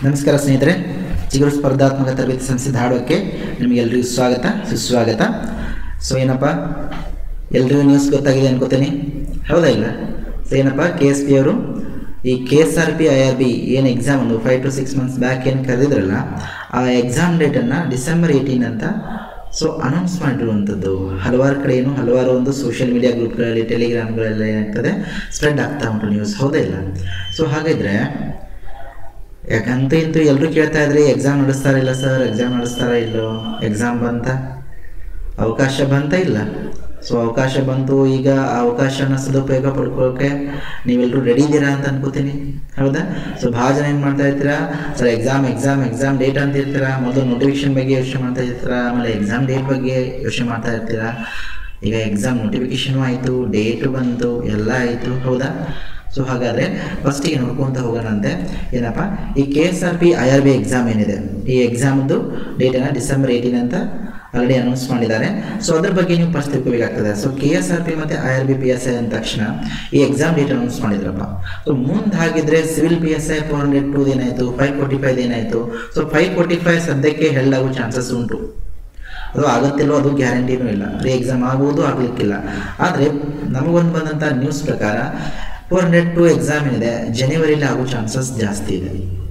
ನಮಸ್ಕಾರ ಸ್ನೇಹಿತರೆ ಚಿಗುರು ಸ್ಪರ್ಧಾತ್ಮಕ ತರಬೇತಿ ಸಂಸ್ಥೆ ಧಾರವಾಡಕ್ಕೆ ನಿಮಗೆಲ್ಲರಿಗೂ ಸ್ವಾಗತ ಸುಸ್ವಾಗತ ಸೊ ಏನಪ್ಪ ಎಲ್ರಿಗೂ ನ್ಯೂಸ್ ಗೊತ್ತಾಗಿದೆ ಅನ್ಕೋತೀನಿ ಹೌದಾ ಇಲ್ಲ ಸೊ ಏನಪ್ಪ ಕೆ ಎಸ್ ಪಿ ಅವರು ಈ K S R P I R B ಏನು ಎಕ್ಸಾಮ್ ಒಂದು five to six months back ಏನು ಕರೆದಿದ್ರಲ್ಲ ಆ ಎಕ್ಸಾಮ್ ಡೇಟನ್ನು ಡಿಸೆಂಬರ್ ಏಯ್ಟೀನ್ ಅಂತ ಸೊ ಅನೌನ್ಸ್ ಮಾಡಿರುವಂಥದ್ದು ಹಲವಾರು ಕಡೆ ಏನು ಹಲವಾರು ಒಂದು ಸೋಷಿಯಲ್ ಮೀಡಿಯಾ ಗ್ರೂಪ್ಗಳಲ್ಲಿ ಟೆಲಿಗ್ರಾಮ್ಗಳಲ್ಲಿ ಏನಾಗ್ತದೆ ಸ್ಪ್ರೆಡ್ ಆಗ್ತಾ ಉಂಟು ನ್ಯೂಸ್ ಹೌದಾ ಇಲ್ಲ ಸೊ ಹಾಗಿದ್ರೆ ಯಾಕಂತ ಇಂತೂ ಎಲ್ಲರೂ ಕೇಳ್ತಾ ಇದ್ರಿ ಎಕ್ಸಾಮ್ ನಡೆಸ್ತಾರ ಇಲ್ಲ ಸರ್ ಎಕ್ಸಾಮ್ ನಡೆಸ್ತಾರ ಇಲ್ಲೋ ಎಕ್ಸಾಮ್ ಬಂತ ಅವಕಾಶ ಬಂತ ಇಲ್ಲ ಸೊ ಅವಕಾಶ ಬಂತು ಈಗ ಆ ಅವಕಾಶನ ಸದುಪಯೋಗ ಪಡ್ಕೊಳ್ಳೋಕೆ ನೀವೆಲ್ಲರೂ ರೆಡಿ ಇದ್ದೀರಾ ಅಂತ ಅನ್ಕೋತೀನಿ ಹೌದಾ ಸೊ ಭಾಳ ಜನ ಏನು ಮಾಡ್ತಾ ಇರ್ತೀರಾ sir exam exam exam date ಅಂತ ಇರ್ತೀರಾ ಮೊದಲು ನೋಟಿಫಿಕೇಶನ್ ಬಗ್ಗೆ ಯೋಚನೆ ಮಾಡ್ತಾ ಇರ್ತೀರಾ ಆಮೇಲೆ ಎಕ್ಸಾಮ್ ಡೇಟ್ ಬಗ್ಗೆ ಯೋಚನೆ ಮಾಡ್ತಾ ಇರ್ತೀರಾ ಈಗ ಎಕ್ಸಾಮ್ ನೋಟಿಫಿಕೇಶನ್ ಆಯಿತು ಡೇಟು ಬಂತು ಎಲ್ಲ ಆಯಿತು ಹೌದಾ ಸೊ ಹಾಗಾದರೆ ಫಸ್ಟಿಗೆ ನೋಡ್ಕೊತ ಹೋಗೋಣಂತೆ ಏನಪ್ಪ ಈ K S R P I R B exam ಏನಿದೆ ಈ ಎಕ್ಸಾಮ್ದು ಡೇಟನ್ನು ಡಿಸೆಂಬರ್ ಏಯ್ಟೀನ್ ಅಂತ ಆಲ್ರೆಡಿ ಅನೌನ್ಸ್ ಮಾಡಿದ್ದಾರೆ ಸೊ ಅದ್ರ ಬಗ್ಗೆ ನೀವು ಫಸ್ಟ್ ತಿಳ್ಕೋಬೇಕಾಗ್ತದೆ so K S R P ಮತ್ತು I R B P S I ಅಂದ ತಕ್ಷಣ ಈ ಎಕ್ಸಾಮ್ ಡೇಟ್ ಅನೌನ್ಸ್ ಮಾಡಿದ್ರಪ್ಪ ಸೊ ಮುಂದೆ ಹಾಗಿದ್ರೆ civil P S I four hundred ಟೂದು ಏನಾಯಿತು ಫೈವ್ ಫೋರ್ಟಿ ಫೈವ್ ಏನಾಯಿತು ಸೊ ಫೈವ್ ಫೋರ್ಟಿ ಫೈವ್ ಸದ್ಯಕ್ಕೆ ಹೆಲ್ಡ್ ಆಗೋ ಚಾನ್ಸಸ್ ಉಂಟು ಅದು ಆಗುತ್ತಿಲ್ಲೋ ಅದು ಗ್ಯಾರಂಟಿನೂ ಇಲ್ಲ ರೀ ಎಕ್ಸಾಮ್ ಆಗುವುದು ಆಗಲಿಕ್ಕಿಲ್ಲ ಆದರೆ ನಮಗೊಂದು ಬಂದಂಥ ನ್ಯೂಸ್ ಪ್ರಕಾರ ಫೋರ್ ಹಂಡ್ರೆಡ್ ಟು ಎಕ್ಸಾಮ್ ಏನಿದೆ ಜನವರಿಲಿ ಆಗೋ ಚಾನ್ಸಸ್ ಜಾಸ್ತಿ ಇದೆ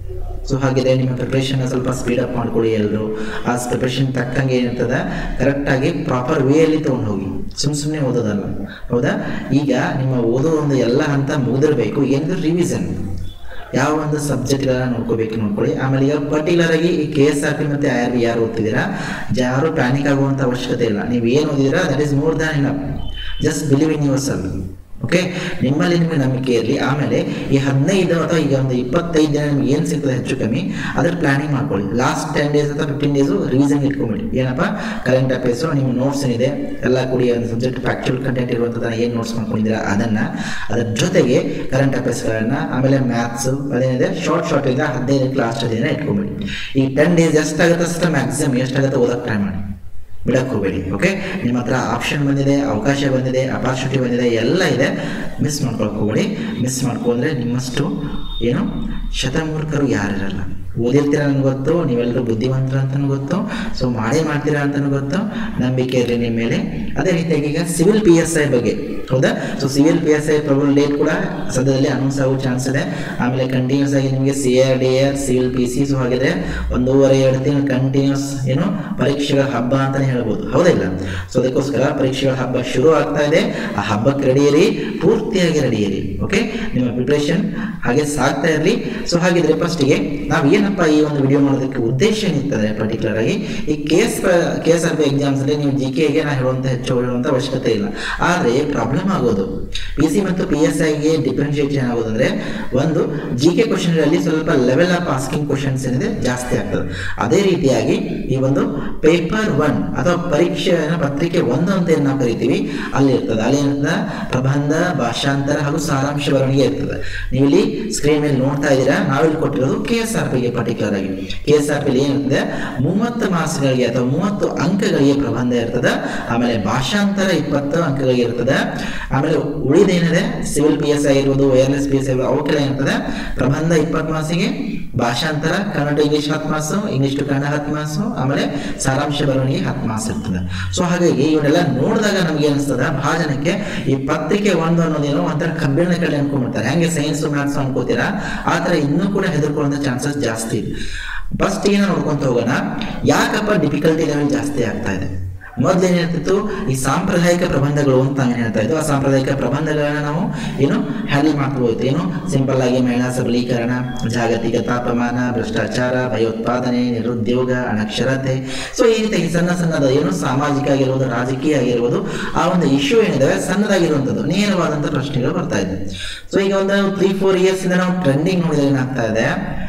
ಸೊ ಹಾಗಿದೆ ನಿಮ್ಮ ಪ್ರಿಪ್ರೇಷನ್ನ ಸ್ವಲ್ಪ ಸ್ಪೀಡ್ ಅಪ್ ಮಾಡ್ಕೊಳ್ಳಿ ಎಲ್ಲರೂ ಆ ಪ್ರಿಪ್ರೇಷನ್ ತಕ್ಕಂಗೆ ಏನಿರ್ತದೆ ಕರೆಕ್ಟಾಗಿ ಪ್ರಾಪರ್ ವೇಯಲ್ಲಿ ತೊಗೊಂಡು ಹೋಗಿ ಸುಮ್ಮ ಸುಮ್ಮನೆ ಓದೋದಲ್ಲ ಹೌದಾ ಈಗ ನಿಮ್ಮ ಓದೋ ಒಂದು ಎಲ್ಲ ಹಂತ ಮುಗಿದಿರಬೇಕು ಏನಿದ್ರು ರಿವಿಷನ್ ಯಾವ ಒಂದು ಸಬ್ಜೆಕ್ಟ್ಗಳನ್ನ ನೋಡ್ಕೋಬೇಕು ನೋಡ್ಕೊಳ್ಳಿ ಆಮೇಲೆ ಈಗ ಪರ್ಟಿಕ್ಯುಲರ್ ಆಗಿ ಈ ಕೆ ಎಸ್ ಆರ್ ಪಿ ಮತ್ತು ಐ ಆರ್ ಬಿ ಯಾರು ಓದ್ತಿದ್ದೀರಾ ಯಾರು ಪ್ಯಾನಿಕ್ ಆಗುವಂಥ ಅವಶ್ಯಕತೆ ಇಲ್ಲ ನೀವು ಏನು ಓದಿದ್ದೀರಾ that is more than enough just believe in yourself okay ನಿಮ್ಮಲ್ಲಿ ನಿಮಗೆ ನಂಬಿಕೆ ಇರಲಿ ಆಮೇಲೆ ಈ ಹದಿನೈದು ಅಥವಾ ಈಗ ಒಂದು ಇಪ್ಪತ್ತೈದು ದಿನ ನಿಮ್ಗೆ ಏನು ಸಿಗ್ತದೆ ಹೆಚ್ಚು ಕಮ್ಮಿ ಅದ್ರ ಪ್ಲಾನಿಂಗ್ ಮಾಡ್ಕೊಳ್ಳಿ ಲಾಸ್ಟ್ ಟೆನ್ ಡೇಸ್ ಅಥವಾ ಫಿಫ್ಟೀನ್ ಡೇಸು ರಿವಿಷನ್ ಇಟ್ಕೊಂಬಿಡಿ ಏನಪ್ಪ ಕರೆಂಟ್ ಅಫೇರ್ಸು ನಿಮ್ಮ ನೋಟ್ಸ್ ಏನಿದೆ ಎಲ್ಲ ಕೂಡಿ ಒಂದು ಸಬ್ಜೆಕ್ಟ್ ಫ್ಯಾಕ್ಚುಯಲ್ ಕಂಟೆಂಟ್ ಇರುವಂಥದ್ದನ್ನ ಏನು ನೋಟ್ಸ್ ಮಾಡ್ಕೊಂಡಿದ್ದೀರಾ ಅದನ್ನು ಅದ್ರ ಜೊತೆಗೆ ಕರೆಂಟ್ ಅಫೇರ್ಸ್ಗಳನ್ನು ಆಮೇಲೆ ಮ್ಯಾಥ್ಸು ಅದೇನಿದೆ ಶಾರ್ಟ್ ಶಾರ್ಟ್ ಇಂದ ಹದಿನೈದು ಲಾಸ್ಟ್ ದಿನ ಇಟ್ಕೊಂಬಿಡಿ ಈ ಟೆನ್ ಡೇಸ್ ಎಷ್ಟಾಗುತ್ತೆ ಅಷ್ಟು ಮ್ಯಾಕ್ಸಿಮಮ್ ಎಷ್ಟಾಗುತ್ತೆ ಓದಕ್ಕೆ ಟ್ರೈ ಮಾಡಿ ಬಿಡಕ್ಕೆ ಹೋಗಬೇಡಿ ಓಕೆ ನಿಮ್ಮ ಹತ್ರ ಆಪ್ಷನ್ ಬಂದಿದೆ ಅವಕಾಶ ಬಂದಿದೆ ಅಪಾರ್ಚುನಿಟಿ ಬಂದಿದೆ ಎಲ್ಲ ಇದೆ ಮಿಸ್ ಮಾಡ್ಕೊಳಕ್ಕೆ ಹೋಗಬೇಡಿ ಮಿಸ್ ಮಾಡ್ಕೊಂಡ್ರೆ ನಿಮ್ಮಷ್ಟು ಏನು ಶತಮೂರ್ಖರು ಯಾರಿರಲ್ಲ ಓದಿರ್ತೀರ ನನಗೆ ಗೊತ್ತು ನೀವೆಲ್ಲರೂ ಬುದ್ಧಿವಂತರು ಅಂತಲೂ ಗೊತ್ತು ಸೊ ಮಾಡೇ ಮಾಡ್ತೀರಾ ಅಂತಲೂ ಗೊತ್ತು ನಂಬಿಕೆ ಇರಲಿ ನಿಮ್ಮ ಮೇಲೆ ಅದೇ ರೀತಿಯಾಗಿ ಈಗ ಸಿವಿಲ್ ಪಿ ಎಸ್ ಐ ಬಗ್ಗೆ ಹೌದಾ so civil P S I probable date ಕೂಡ ಸದ್ಯದಲ್ಲಿ ಅನೌನ್ಸ್ ಆಗೋ ಚಾನ್ಸ್ ಇದೆ ಆಮೇಲೆ ಕಂಟಿನ್ಯೂಸ್ ಆಗಿ ನಿಮಗೆ C R D R civil P C so ಹಾಗಿದ್ರೆ ಒಂದೂವರೆ ಎರಡು ತಿಂಗಳು ಕಂಟಿನ್ಯೂಸ್ ಏನು ಪರೀಕ್ಷೆಗಳ ಹಬ್ಬ ಅಂತಲೇ ಹೇಳ್ಬೋದು ಹೌದಿಲ್ಲ ಸೊ ಅದಕ್ಕೋಸ್ಕರ ಪರೀಕ್ಷೆಗಳ ಹಬ್ಬ ಶುರು ಆಗ್ತಾ ಇದೆ ಆ ಹಬ್ಬಕ್ಕೆ ರೆಡಿ ಇರಿ ಪೂರ್ತಿಯಾಗಿ ರೆಡಿ ಇರಿ ಓಕೆ ನಿಮ್ಮ ಪ್ರಿಪ್ರೇಷನ್ ಹಾಗೆ ಸಾಗ್ತಾ ಇರಲಿ ಸೊ ಹಾಗಿದ್ರೆ ಫಸ್ಟಿಗೆ ನಾವು ಏನಪ್ಪ ಈ ಒಂದು ವಿಡಿಯೋ ಮಾಡೋದಕ್ಕೆ ಉದ್ದೇಶ ಏನಿರ್ತದೆ ಪರ್ಟಿಕ್ಯುಲರ್ ಆಗಿ ಈ K S K S R P exams ಅಲ್ಲಿ ನೀವು ಜಿ ಕೆಗೆ ನಾ ಹೇಳುವಂತ ಹೆಚ್ಚು ಹೇಳುವಂತ ಅವಶ್ಯಕತೆ ಇಲ್ಲ ಆದರೆ ಪ್ರಾಬ್ಲಮ್ ಆಗೋದು ಪಿ ಸಿ ಮತ್ತು ಪಿ ಎಸ್ ಐಗೆ ಡಿಫ್ರೆನ್ಶಿಯೇಟ್ ಏನಾಗೋದಂದ್ರೆ ಒಂದು ಜಿ ಕೆ ಕ್ವಶನ್ ಅಲ್ಲಿ ಸ್ವಲ್ಪ ಲೆವೆಲ್ ಆಫ್ ಆಸ್ಕಿಂಗ್ ಕ್ವಶನ್ಸ್ ಏನಿದೆ ಜಾಸ್ತಿ ಆಗ್ತದೆ ಅದೇ ರೀತಿಯಾಗಿ ಈ ಒಂದು ಪೇಪರ್ ಒನ್ ಅಥವಾ ಪರೀಕ್ಷೆ ಪತ್ರಿಕೆ ಒಂದು ಅಂತ ಏನು ನಾವು ಕರಿತೀವಿ ಅಲ್ಲಿ ಇರ್ತದೆ ಅಲ್ಲಿ ಏನಿರ್ತದೆ ಪ್ರಬಂಧ ಭಾಷಾಂತರ ಹಾಗೂ ಸಾರಾಂಶ ಬರವಣಿಗೆ ಇರ್ತದೆ ನೀವು ಇಲ್ಲಿ ಸ್ಕ್ರೀನ್ ಮೇಲೆ ನೋಡ್ತಾ ಇದ್ದೀರಾ ನಾವಿಲ್ಲಿ ಕೊಟ್ಟಿರೋದು ಕೆ ಎಸ್ ಆರ್ ಪಿಗೆ ಪರ್ಟಿಕ್ಯುಲರ್ ಆಗಿ ಕೆ ಎಸ್ ಆರ್ ಪಿ ಏನಿರ್ತದೆ ಮೂವತ್ತು ಮಾರ್ಕ್ಸ್ಗಳಿಗೆ ಅಥವಾ ಮೂವತ್ತು ಅಂಕಗಳಿಗೆ ಪ್ರಬಂಧ ಇರ್ತದೆ ಆಮೇಲೆ ಭಾಷಾಂತರ ಇಪ್ಪತ್ತು ಅಂಕಗಳಿಗೆ ಇರ್ತದೆ ಆಮೇಲೆ ಉಳಿದೇನಿದೆ ಸಿವಿಲ್ ಪಿ ಎಸ್ ಐ ಇರ್ಬೋದು ವೈರ್ಲೆಸ್ ಪಿ ಎಸ್ ಐ ಅವಕ್ಕೆಲ್ಲ ಏನಿರ್ತದೆ ಪ್ರಬಂಧ ಇಪ್ಪತ್ತು ಮಾರ್ಕ್ಸಿಗೆ ಭಾಷಾಂತರ ಕನ್ನಡ ಇಂಗ್ಲಿಷ್ ಹತ್ತು ಮಾರ್ಕ್ಸು ಇಂಗ್ಲಿಷ್ ಟು ಕನ್ನಡ ಹತ್ತು ಮಾರ್ಕ್ಸು ಆಮೇಲೆ ಸಾರಾಂಶ ಬರವಣಿಗೆ ಹತ್ತು ಮಾರ್ಕ್ಸ್ ಇರ್ತದೆ ಸೊ ಹಾಗಾಗಿ ಇವನ್ನೆಲ್ಲ ನೋಡಿದಾಗ ನಮ್ಗೆ ಅನಿಸ್ತದ ಬಹಳ ಜನಕ್ಕೆ ಈ ಪತ್ರಿಕೆ ಒಂದು ಅನ್ನೋದೇನೋ ಒಂಥರ ಕಬ್ಬಿಣ ಕಡೆ ಅನ್ಕೊಂಡ್ಬಿಡ್ತಾರೆ ಹೆಂಗೆ ಸೈನ್ಸ್ ಮ್ಯಾಥ್ಸ್ ಅನ್ಕೋತೀರಾ ಆ ಥರ ಇನ್ನೂ ಕೂಡ ಹೆದರ್ಕೊಳ್ಳೋ ಚಾನ್ಸಸ್ ಜಾಸ್ತಿ ಇದೆ ಫಸ್ಟ್ ಏನೋ ನೋಡ್ಕೊಂತ ಹೋಗೋಣ ಯಾಕಪ್ಪ ಡಿಫಿಕಲ್ಟಿ ಲೆವೆಲ್ ಜಾಸ್ತಿ ಆಗ್ತಾ ಇದೆ ಮೊದ್ಲು ಏನಿರ್ತಿತ್ತು ಈ ಸಾಂಪ್ರದಾಯಿಕ ಪ್ರಬಂಧಗಳು ಅಂತ ನಾವೇನು ಹೇಳ್ತಾ ಇದ್ವು ಆ ಸಾಂಪ್ರದಾಯಿಕ ಪ್ರಬಂಧಗಳನ್ನ ನಾವು ಏನು ಹ್ಯಾಂಡಲ್ ಮಾಡ್ಕೋಬೋದು ಏನು ಸಿಂಪಲ್ ಆಗಿ ಮಹಿಳಾ ಸಬಲೀಕರಣ ಜಾಗತಿಕ ತಾಪಮಾನ ಭ್ರಷ್ಟಾಚಾರ ಭಯೋತ್ಪಾದನೆ ನಿರುದ್ಯೋಗ ಅನಕ್ಷರತೆ ಸೊ ಈ ರೀತಿ ಸಣ್ಣ ಸಣ್ಣದ ಏನು ಸಾಮಾಜಿಕ ಆಗಿರ್ಬೋದು ರಾಜಕೀಯ ಆಗಿರ್ಬೋದು ಆ ಒಂದು ಇಶ್ಯೂ ಏನಿದಾವೆ ಸಣ್ಣದಾಗಿರುವಂಥದ್ದು ನೇರವಾದಂಥ ಪ್ರಶ್ನೆಗಳು ಬರ್ತಾ ಇದೆ ಸೊ ಈಗ ಒಂದು ತ್ರೀ ಫೋರ್ ಇಯರ್ಸ್ ಇಂದ ನಾವು ಟ್ರೆಂಡಿಂಗ್ ನೋಡಿದ್ರೆ ಏನಾಗ್ತಾ ಇದೆ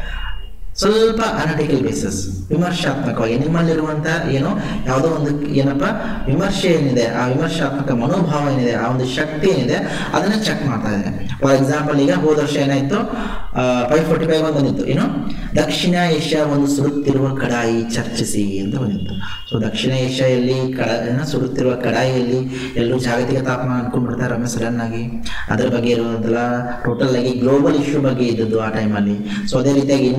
ಸ್ವಲ್ಪ ಅನಾಟಿಕಲ್ ಬೇಸಿಸ್ ವಿಮರ್ಶಾತ್ಮಕವಾಗಿ ನಿಮ್ಮಲ್ಲಿರುವಂತ ಏನು ಯಾವುದೋ ಒಂದು ಏನಪ್ಪ ವಿಮರ್ಶೆ ಏನಿದೆ ಆ ವಿಮರ್ಶಾತ್ಮಕ ಮನೋಭಾವ ಏನಿದೆ ಆ ಒಂದು ಶಕ್ತಿ ಏನಿದೆ ಅದನ್ನ ಚೆಕ್ ಮಾಡ್ತಾ ಇದ್ದಾರೆ ಫಾರ್ ಎಕ್ಸಾಂಪಲ್ ಈಗ ಹೋದ ವರ್ಷ ಏನಾಯ್ತು ಫೈವ್ ಫೋರ್ಟಿ ಫೈವ್ ಒಂದು ಬಂದಿತ್ತು ಏನು ದಕ್ಷಿಣ ಏಷ್ಯಾ ಒಂದು ಸುಡುತ್ತಿರುವ ಕಡಾಯಿ ಚರ್ಚಿಸಿ ಅಂತ ಬಂದಿತ್ತು ಸೊ ದಕ್ಷಿಣ ಏಷ್ಯಾದಲ್ಲಿ ಕಡ ಏನೋ ಸುಡುತ್ತಿರುವ ಕಡಾಯಿಯಲ್ಲಿ ಎಲ್ಲರೂ ಜಾಗತಿಕ ತಾಪಮಾನ ಅನ್ಕೊಂಡ್ಬಿಡ್ತಾರೆ ರಮೇಶ್ ಸಡನ್ ಆಗಿ ಅದ್ರ ಬಗ್ಗೆ ಇರೋದಲ್ಲ ಟೋಟಲ್ ಆಗಿ ಗ್ಲೋಬಲ್ ಇಶ್ಯೂ ಬಗ್ಗೆ ಇದ್ದದ್ದು ಆ ಟೈಮಲ್ಲಿ ಸೊ ಅದೇ ರೀತಿಯಾಗಿ ಇನ್ನೊಂದು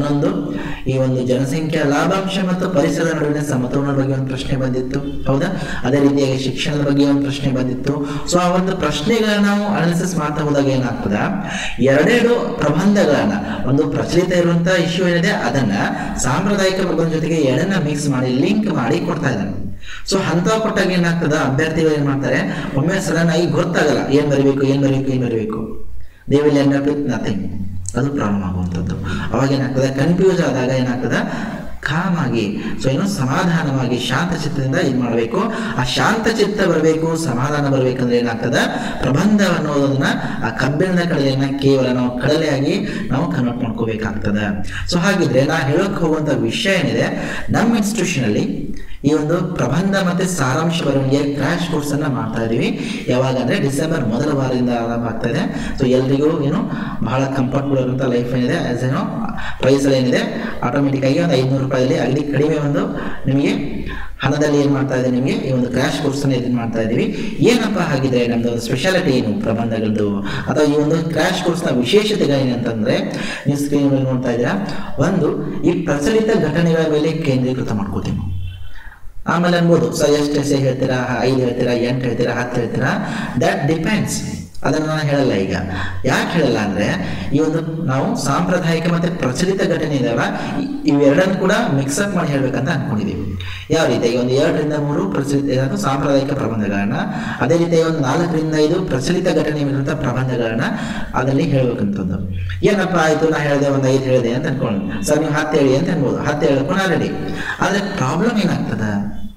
ಈ ಒಂದು ಜನಸಂಖ್ಯಾ ಲಾಭಾಂಶ ಮತ್ತು ಪರಿಸರದ ನಡುವಿನ ಸಮತೋಲನ ಬಗ್ಗೆ ಒಂದು ಪ್ರಶ್ನೆ ಬಂದಿತ್ತು ಹೌದಾ ಅದೇ ರೀತಿಯಾಗಿ ಶಿಕ್ಷಣದ ಬಗ್ಗೆ ಒಂದು ಪ್ರಶ್ನೆ ಬಂದಿತ್ತು ಸೊ ಆ ಒಂದು ಪ್ರಶ್ನೆಗಳನ್ನ ನಾವು ಅನಾಲಿಸಿಸ್ ಮಾಡ್ತಾ ಹೋದಾಗ ಏನಾಗ್ತದ ಎರಡೆರಡು ಪ್ರಬಂಧಗಳನ್ನ ಒಂದು ಪ್ರಚಲಿತ ಇರುವಂತಹ ಇಶ್ಯೂ ಏನಿದೆ ಅದನ್ನ ಸಾಂಪ್ರದಾಯಿಕ ಪ್ರಬಂಧ ಜೊತೆಗೆ ಎರಡನ್ನ ಮಿಕ್ಸ್ ಮಾಡಿ ಲಿಂಕ್ ಮಾಡಿ ಕೊಡ್ತಾ ಇದ್ದಾನೆ ಸೊ ಅಂತ ಕೊಟ್ಟಾಗ ಏನಾಗ್ತದ ಅಭ್ಯರ್ಥಿಗಳು ಏನ್ ಮಾಡ್ತಾರೆ ಒಮ್ಮೆ ಸಡನ್ ಆಗಿ ಗೊತ್ತಾಗಲ್ಲ ಏನ್ ಬರೀಬೇಕು ಏನ್ ಬರೀಬೇಕು ಏನ್ ಬರೀಬೇಕು they will end up with nothing ಅದು ಪ್ರಾಬ್ಲಮ್ ಆಗುವಂಥದ್ದು ಅವಾಗ ಏನಾಗ್ತದೆ ಕನ್ಫ್ಯೂಸ್ ಆದಾಗ ಏನಾಗ್ತದ ಕಾಮ್ ಆಗಿ ಸೊ ಏನು ಸಮಾಧಾನವಾಗಿ ಶಾಂತ ಚಿತ್ತದಿಂದ ಇದು ಮಾಡಬೇಕು ಆ ಶಾಂತ ಚಿತ್ತ ಬರಬೇಕು ಸಮಾಧಾನ ಬರಬೇಕಂದ್ರೆ ಏನಾಗ್ತದ ಪ್ರಬಂಧ ಅನ್ನೋದನ್ನ ಆ ಕಬ್ಬಿಣದ ಕಡಲೆಯನ್ನ ಕೇವಲ ನಾವು ಕಡಲೆಯಾಗಿ ನಾವು ಕನ್ವರ್ಟ್ ಮಾಡ್ಕೋಬೇಕಾಗ್ತದ ಸೊ ಹಾಗಿದ್ರೆ ನಾ ಹೇಳಕ್ ಹೋಗುವಂತ ವಿಷಯ ಏನಿದೆ ನಮ್ಮ ಇನ್ಸ್ಟಿಟ್ಯೂಷನ್ ಅಲ್ಲಿ ಈ ಒಂದು ಪ್ರಬಂಧ ಮತ್ತೆ ಸಾರಾಂಶ ಬರವಣಿಗೆ ಕ್ರಾಶ್ ಕೋರ್ಸ್ ಅನ್ನ ಮಾಡ್ತಾ ಇದೀವಿ ಯಾವಾಗ ಅಂದ್ರೆ ಡಿಸೆಂಬರ್ ಮೊದಲ ವಾರದಿಂದ ಆರಂಭ ಆಗ್ತಾ ಇದೆ ಸೊ ಎಲ್ರಿಗೂ ಏನು ಬಹಳ ಕಂಫರ್ಟಬಲ್ ಇರುವಂತ ಲೈಫ್ ಏನಿದೆ ಆಸ್ ಏನೋ ಪ್ರೈಸ್ ಎಲ್ಲ ಏನಿದೆ ಆಟೋಮೆಟಿಕ್ ಆಗಿ ಒಂದು ಐದ್ನೂರು ರೂಪಾಯಿಲಿ ಅಗದಿ ಕಡಿಮೆ ಒಂದು ನಿಮಗೆ ಹಣದಲ್ಲಿ ಏನ್ ಮಾಡ್ತಾ ಇದೆ ನಿಮಗೆ ಈ ಒಂದು ಕ್ರಾಶ್ ಕೋರ್ಸ್ ಅನ್ನ ಇದನ್ನ ಮಾಡ್ತಾ ಇದೀವಿ ಏನಪ್ಪಾ ಹಾಗಿದ್ರೆ ನಮ್ದು ಒಂದು ಸ್ಪೆಷಾಲಿಟಿ ಏನು ಪ್ರಬಂಧಗಳದ್ದು ಅಥವಾ ಈ ಒಂದು ಕ್ರಾಶ್ ಕೋರ್ಸ್ ನ ವಿಶೇಷತೆಗಳು ಏನಂತಂದ್ರೆ ನೀವು ಸ್ಕ್ರೀನ್ ಮೇಲೆ ನೋಡ್ತಾ ಇದ್ದೀರಾ ಒಂದು ಈ ಪ್ರಚಲಿತ ಘಟನೆಗಳ ಮೇಲೆ ಕೇಂದ್ರೀಕೃತ ಮಾಡ್ಕೋತೀವಿ ನಾವು ಆಮೇಲೆ ಅನ್ಬೋದು ಸರ್ ಎಷ್ಟು ಎಸೆ ಹೇಳ್ತೀರಾ ಐದು ಹೇಳ್ತೀರಾ ಎಂಟು ಹೇಳ್ತೀರಾ ಹತ್ತು ಹೇಳ್ತೀರಾ ದಟ್ ಡಿಪೆಂಡ್ಸ್ ಅದನ್ನು ನಾನು ಹೇಳಲ್ಲ ಈಗ ಯಾಕೆ ಹೇಳಲ್ಲ ಅಂದ್ರೆ ಈ ಒಂದು ನಾವು ಸಾಂಪ್ರದಾಯಿಕ ಮತ್ತೆ ಪ್ರಚಲಿತ ಘಟನೆ ಇದಾವ ಇ- ಇವೆರಡನ್ನು ಕೂಡ ಮಿಕ್ಸಪ್ ಮಾಡಿ ಹೇಳ್ಬೇಕಂತ ಅನ್ಕೊಂಡಿದೀವಿ ಯಾವ ರೀತಿ ಒಂದು ಎರಡರಿಂದ ಮೂರು ಪ್ರಚಲಿತ ಏನಾದ್ರು ಸಾಂಪ್ರದಾಯಿಕ ಪ್ರಬಂಧಗಳನ್ನ ಅದೇ ರೀತಿ ಒಂದು ನಾಲ್ಕರಿಂದ ಐದು ಪ್ರಚಲಿತ ಘಟನೆ ಇರುವಂತ ಪ್ರಬಂಧಗಳನ್ನ ಅದರಲ್ಲಿ ಹೇಳ್ಬೇಕಂತದ್ದು ಏನಪ್ಪ ಆಯ್ತು ನಾ ಹೇಳಿದೆ ಒಂದು ಐದು ಹೇಳಿದೆ ಅಂತ ಅನ್ಕೊಂಡು ಸರ್ ನೀವು ಹತ್ತು ಹೇಳಿ ಅಂತ ಅನ್ಬೋದು ಹತ್ತು ಹೇಳಕ್ಕೂ ನಾ ರೆಡಿ ಆದ್ರೆ ಪ್ರಾಬ್ಲಮ್ ಏನಾಗ್ತದ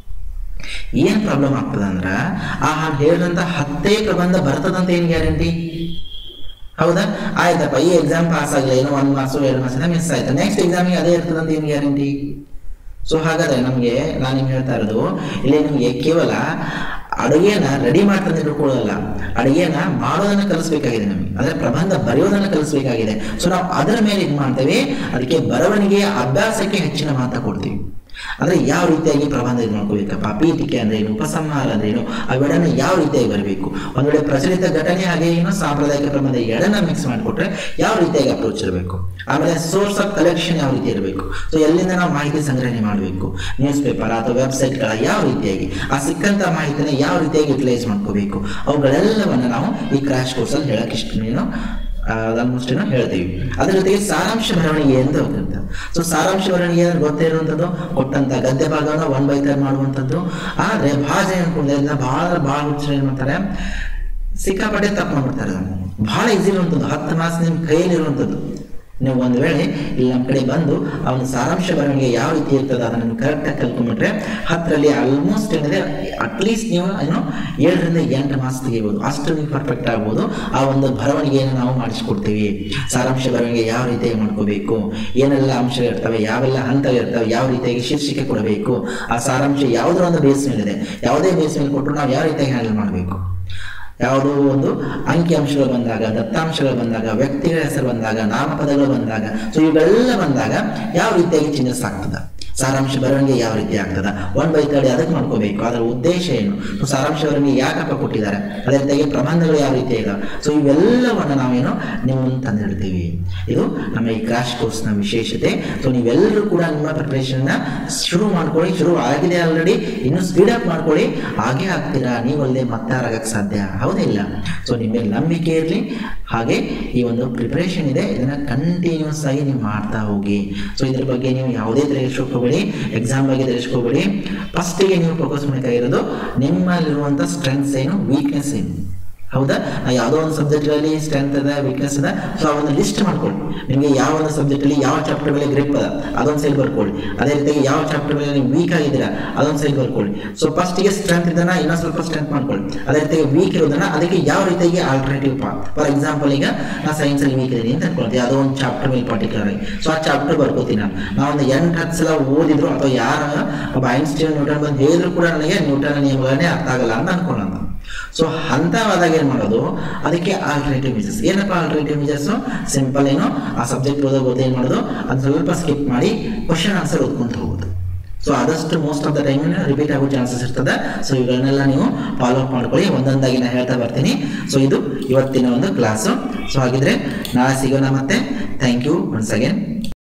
ಏನ್ ಪ್ರಾಬ್ಲಮ್ ಆಗ್ತದ ಅಂದ್ರ ಆ ಹೇಳಿದಂತ ಹತ್ತೇ ಪ್ರಬಂಧ ಬರ್ತದಂತ ಏನ್ ಗ್ಯಾರಂಟಿ ಹೌದಾ ಆಯ್ತಪ್ಪ ಈ ಎಕ್ಸಾಮ್ ಪಾಸ್ ಆಗಲಿ ಏನೋ ಒಂದ್ ಮಾರ್ಕ್ಸ್ ಎರಡು ಮಾರ್ಕ್ಸ್ ಮಿಸ್ ಆಯ್ತು ನೆಕ್ಸ್ಟ್ ಎಕ್ಸಾಮಿಗೆ ಅದೇ ಇರ್ತದಂತ ಏನ್ ಗ್ಯಾರಂಟಿ ಸೊ ಹಾಗಾದ್ರೆ ನಮ್ಗೆ ನಾನು ನಿಮ್ಗೆ ಹೇಳ್ತಾ ಇರೋದು ಇಲ್ಲಿ ನಿಮ್ಗೆ ಕೇವಲ ಅಡುಗೆನ ರೆಡಿ ಮಾಡ್ತಾನೆ ಇಟ್ಕೊಳ್ಳೋದಲ್ಲ ಅಡುಗೆನ ಮಾಡೋದನ್ನ ಕಲಿಸ್ಬೇಕಾಗಿದೆ ನಮಗೆ ಅಂದ್ರೆ ಪ್ರಬಂಧ ಬರೆಯೋದನ್ನ ಕಲಿಸ್ಬೇಕಾಗಿದೆ ಸೊ ನಾವು ಅದರ ಮೇಲೆ ಇದು ಮಾಡ್ತೇವೆ ಅದಕ್ಕೆ ಬರವಣಿಗೆಯ ಅಭ್ಯಾಸಕ್ಕೆ ಹೆಚ್ಚಿನ ಮಹತ್ವ ಕೊಡ್ತೀವಿ ಅಂದ್ರೆ ಯಾವ ರೀತಿಯಾಗಿ ಪ್ರಬಂಧ ಇದು ಮಾಡ್ಕೋಬೇಕಪ್ಪ ಪೀಠಿಕೆ ಅಂದ್ರೆ ಏನು ಉಪಸಂಹಾರ ಅಂದ್ರೆ ಏನು ಅವೆರಡನ್ನ ಯಾವ ರೀತಿಯಾಗಿ ಬರಬೇಕು ಒಂದ್ ವೇಳೆ ಪ್ರಚಲಿತ ಘಟನೆ ಹಾಗೆ ಏನು ಸಾಂಪ್ರದಾಯಿಕ ಪ್ರಬಂಧ ಎರಡನ್ನ ಮಿಕ್ಸ್ ಮಾಡಿಕೊಟ್ರೆ ಯಾವ ರೀತಿಯಾಗಿ ಅಪ್ರೋಚ್ ಇರಬೇಕು ಆಮೇಲೆ ಸೋರ್ಸ್ ಆಫ್ ಕಲೆಕ್ಷನ್ ಯಾವ ರೀತಿ ಇರಬೇಕು ಸೊ ಎಲ್ಲಿಂದ ನಾವು ಮಾಹಿತಿ ಸಂಗ್ರಹಣೆ ಮಾಡಬೇಕು ನ್ಯೂಸ್ ಪೇಪರ್ ಅಥವಾ ವೆಬ್ಸೈಟ್ಗಳ ಯಾವ ರೀತಿಯಾಗಿ ಆ ಸಿಕ್ಕಂತ ಮಾಹಿತಿನ ಯಾವ ರೀತಿಯಾಗಿ ಯುಟಿಲೈಸ್ ಮಾಡ್ಕೋಬೇಕು ಅವುಗಳೆಲ್ಲವನ್ನ ನಾವು ಈ ಕ್ರಾಶ್ ಕೋರ್ಸ್ ಅಲ್ಲಿ ಹೇಳಕ್ ಇಷ್ಟ ನೀನು ಆಲ್ಮೋಸ್ಟ್ ಏನೋ ಹೇಳ್ತೀವಿ ಅದ್ರ ಜೊತೆಗೆ ಸಾರಾಂಶ ಬರವಣಿಗೆ ಅಂತ ಹೋಗುತ್ತೆ ಸೊ ಸಾರಾಂಶ ಬರವಣಿಗೆ ಅಂದ್ರೆ ಗೊತ್ತೇ ಇರುವಂಥದ್ದು ಕೊಟ್ಟಂತ ಗದ್ಯ ಭಾಗವನ್ನು ಒನ್ ಬೈ ತರ್ ಮಾಡುವಂಥದ್ದು ಆದ್ರೆ ಭಾಷೆ ಅನ್ಕೊಂಡೆ ಇದನ್ನ ಬಹಳ ಬಹಳ ಹುಚ್ಚರು ಏನ್ ಮಾಡ್ತಾರೆ ಸಿಕ್ಕಾಪಟ್ಟೆ ತಪ್ಪು ಮಾಡ್ಬಿಡ್ತಾರೆ ಅದನ್ನ ಬಹಳ ಈಸಿ ಇರುವಂಥದ್ದು ಹತ್ತು ಮಾಸ ನಿಮ್ ಕೈಯಲ್ಲಿ ಇರುವಂಥದ್ದು ನೀವು ಒಂದ್ ವೇಳೆ ಇಲ್ಲಿ ನಮ್ಮ ಕಡೆ ಬಂದು ಅವನ ಸಾರಾಂಶ ಬರವಣಿಗೆ ಯಾವ ರೀತಿ ಇರ್ತದೆ ಅದನ್ನು ಕರೆಕ್ಟಾಗಿ ಕಲ್ತ್ಕೊಂಡ್ಬಿಟ್ರೆ ಹತ್ತರಲ್ಲಿ ಆಲ್ಮೋಸ್ಟ್ ಏನಿದೆ ಅಟ್ಲೀಸ್ಟ್ ನೀವು ಏನು ಏಳರಿಂದ ಎಂಟು ಮಾರ್ಕ್ಸ್ ತೆಗಿಬೋದು ಅಷ್ಟು ನೀವು ಪರ್ಫೆಕ್ಟ್ ಆಗ್ಬೋದು ಆ ಒಂದು ಬರವಣಿಗೆಯನ್ನು ನಾವು ಮಾಡಿಸ್ಕೊಡ್ತೀವಿ ಸಾರಾಂಶ ಬರವಣಿಗೆ ಯಾವ ರೀತಿಯಾಗಿ ಮಾಡ್ಕೋಬೇಕು ಏನೆಲ್ಲ ಅಂಶ ಇರ್ತವೆ ಯಾವೆಲ್ಲ ಹಂತ ಇರ್ತವೆ ಯಾವ ರೀತಿಯಾಗಿ ಶೀರ್ಷಿಕೆ ಕೊಡಬೇಕು ಆ ಸಾರಾಂಶ ಯಾವುದೋ ಒಂದು ಬೇಸ್ ಮೇಲಿದೆ ಯಾವುದೇ ಬೇಸ್ ಮೇಲೆ ಕೊಟ್ಟರು ನಾವು ಯಾವ ರೀತಿಯಾಗಿ ಹ್ಯಾಂಡಲ್ ಮಾಡಬೇಕು ಯಾವುದೋ ಒಂದು ಅಂಕಿಅಂಶಗಳು ಬಂದಾಗ ದತ್ತಾಂಶಗಳು ಬಂದಾಗ ವ್ಯಕ್ತಿಗಳ ಹೆಸರು ಬಂದಾಗ ನಾಮಪದಗಳು ಬಂದಾಗ ಸೊ ಇವೆಲ್ಲ ಬಂದಾಗ ಯಾವ ರೀತಿಯಾಗಿ ಚೇಂಜಸ್ ಆಗ್ತದ ಸಾರಾಂಶ ಬರವಣಿಗೆ ಯಾವ ರೀತಿ ಆಗ್ತದ ಒನ್ ಬೈ ತರ್ಡ್ ಅದಕ್ಕೆ ಮಾಡ್ಕೋಬೇಕು ಅದರ ಉದ್ದೇಶ ಏನು ಸೊ ಸಾರಾಂಶ ಬರವಣಿಗೆ ಯಾಕಪ್ಪ ಕೊಟ್ಟಿದ್ದಾರೆ ಅದೇ ರೀತಿಯಾಗಿ ಪ್ರಬಂಧಗಳು ಯಾವ ರೀತಿ ಇದಾವೆ ಸೊ ಇವೆಲ್ಲವನ್ನು ನಾವೇನು ನಿಮ್ಮ ಮುಂದೆ ತಂದಿಡ್ತೀವಿ ಇದು ನಮ್ಮ ಈ ಕ್ರಾಶ್ ಕೋರ್ಸ್ನ ವಿಶೇಷತೆ ಸೊ ನೀವೆಲ್ಲರೂ ಕೂಡ ನಿಮ್ಮ ಪ್ರಿಪರೇಷನ್ ಶುರು ಮಾಡ್ಕೊಳ್ಳಿ ಶುರು ಆಗಿದೆ ಆಲ್ರೆಡಿ ಇನ್ನು ಸ್ಪೀಡ್ ಅಪ್ ಮಾಡ್ಕೊಳ್ಳಿ ಹಾಗೆ ಆಗ್ತೀರಾ ನೀವಲ್ಲದೆ ಮತ್ತೆ ಆಗಕ್ಕೆ ಸಾಧ್ಯ ಹೌದಿಲ್ಲ ಸೊ ನಿಮ್ಮ ಮೇಲೆ ನಂಬಿಕೆ ಇರಲಿ ಹಾಗೆ ಈ ಒಂದು ಪ್ರಿಪರೇಷನ್ ಇದೆ ಇದನ್ನ ಕಂಟಿನ್ಯೂಸ್ ಆಗಿ ನೀವು ಮಾಡ್ತಾ ಹೋಗಿ ಸೊ ಇದ್ರ ಬಗ್ಗೆ ನೀವು ಯಾವುದೇ ತಿಳಿಸ್ಕೋಬೇಡಿ ಎಕ್ಸಾಮ್ ಬಗ್ಗೆ ತಿಳಿಸ್ಕೋಬೇಡಿ ಫಸ್ಟಿಗೆ ನೀವು ಫೋಕಸ್ ಮಾಡಬೇಕಾಗಿರೋದು ನಿಮ್ಮಲ್ಲಿರುವಂಥ ಸ್ಟ್ರೆಂಗ್ಸ್ ಏನು ವೀಕ್ನೆಸ್ ಏನು ಹೌದಾ ನಾ ಯಾವುದೋ ಒಂದು ಸಬ್ಜೆಕ್ಟ್ ಅಲ್ಲಿ ಸ್ಟ್ರೆಂತ್ ಅದ ವೀಕ್ನೆಸ್ ಅದ ಸೊ ಅವನ್ನ ಲಿಸ್ಟ್ ಮಾಡ್ಕೊಳ್ಳಿ ನಿಮಗೆ ಯಾವ ಒಂದು ಸಬ್ಜೆಕ್ಟ್ ಅಲ್ಲಿ ಯಾವ ಚಾಪ್ಟರ್ ಮೇಲೆ ಗ್ರಿಪ್ ಅದ ಅದೊಂದು ಸೈಡ್ ಬರ್ಕೊಳ್ಳಿ ಅದೇ ರೀತಿಯಾಗಿ ಯಾವ ಚಾಪ್ಟರ್ ಮೇಲೆ ನೀವು ವೀಕ್ ಆಗಿದ್ದೀರಾ ಅದೊಂದು ಸೈಡ್ ಬರ್ಕೊಳ್ಳಿ ಸೊ ಫಸ್ಟಿಗೆ ಸ್ಟ್ರೆಂತ್ ಇದನ್ನ ಇನ್ನೊಂದು ಸ್ವಲ್ಪ ಸ್ಟ್ರೆಂತ್ ಮಾಡ್ಕೊಳ್ಳಿ ಅದೇ ರೀತಿಯಾಗಿ ವೀಕ್ ಇರೋದನ್ನ ಅದಕ್ಕೆ ಯಾವ ರೀತಿಯಾಗಿ ಆಲ್ಟರ್ನೇಟಿವ್ ಫಾರ್ ಎಕ್ಸಾಂಪಲ್ ಈಗ ನಾ ಸೈನ್ಸ್ ಅಲ್ಲಿ ವೀಕ್ ಇದ್ದೀನಿ ಅಂತ ಅನ್ಕೊಳ್ತೀವಿ ಅದೋ ಒಂದು ಚಾಪ್ಟರ್ ಮೇಲೆ ಪರ್ಟಿಕ್ಯುಲರ್ ಆಗಿ ಸೊ ಆ ಚಾಪ್ಟರ್ ಬರ್ಕೋತೀನಿ ನಾನು ನಾವು ಒಂದು ಎಂಟು ಹತ್ತು ಸಲ ಓದಿದ್ರು ಅಥವಾ ಯಾರ ಒಬ್ಬ ಐನ್ಸ್ಟೀನ್ ನ್ಯೂಟನ್ ಬಂದು ಹೇಳಿದ್ರು ಕೂಡ ನನಗೆ ನ್ಯೂಟನ್ ನಿಯಮಗಳನ್ನೇ ಅರ್ಥ ಆಗಲ್ಲ ಅಂತ ಅನ್ಕೊಳ್ಳೋಣ ಸೊ ಹಂತವಾದಾಗ ಏನ್ ಮಾಡೋದು ಅದಕ್ಕೆ ಆಲ್ಟರ್ನೇಟಿವ್ ಮೀಜರ್ಸ್ ಏನಪ್ಪ ಆಲ್ಟರ್ನೇಟಿವ್ ಮೀಜರ್ಸ್ ಸಿಂಪಲ್ ಏನು ಆ ಸಬ್ಜೆಕ್ಟ್ ಓದೋ ಓದಿ ಏನ್ ಮಾಡೋದು ಅದು ಸ್ವಲ್ಪ ಸ್ಕಿಪ್ ಮಾಡಿ ಕ್ವಶನ್ ಆನ್ಸರ್ ಓದ್ಕೊಂತ ಹೋಗೋದು ಸೊ ಆದಷ್ಟು most of the time repeat ಆಗೋ ಚಾನ್ಸಸ್ ಇರ್ತದೆ ಸೊ ಇವುಗಳನ್ನೆಲ್ಲ ನೀವು ಫಾಲೋ ಅಪ್ ಮಾಡ್ಕೊಳ್ಳಿ ಒಂದೊಂದಾಗಿ ನಾನು ಹೇಳ್ತಾ ಬರ್ತೀನಿ ಸೊ ಇದು ಇವತ್ತಿನ ಒಂದು ಕ್ಲಾಸು ಸೊ ಹಾಗಿದ್ರೆ ನಾಳೆ ಸಿಗೋಣ ಮತ್ತೆ ಥ್ಯಾಂಕ್ ಯು ಒನ್ಸ್ ಅಗೇನ್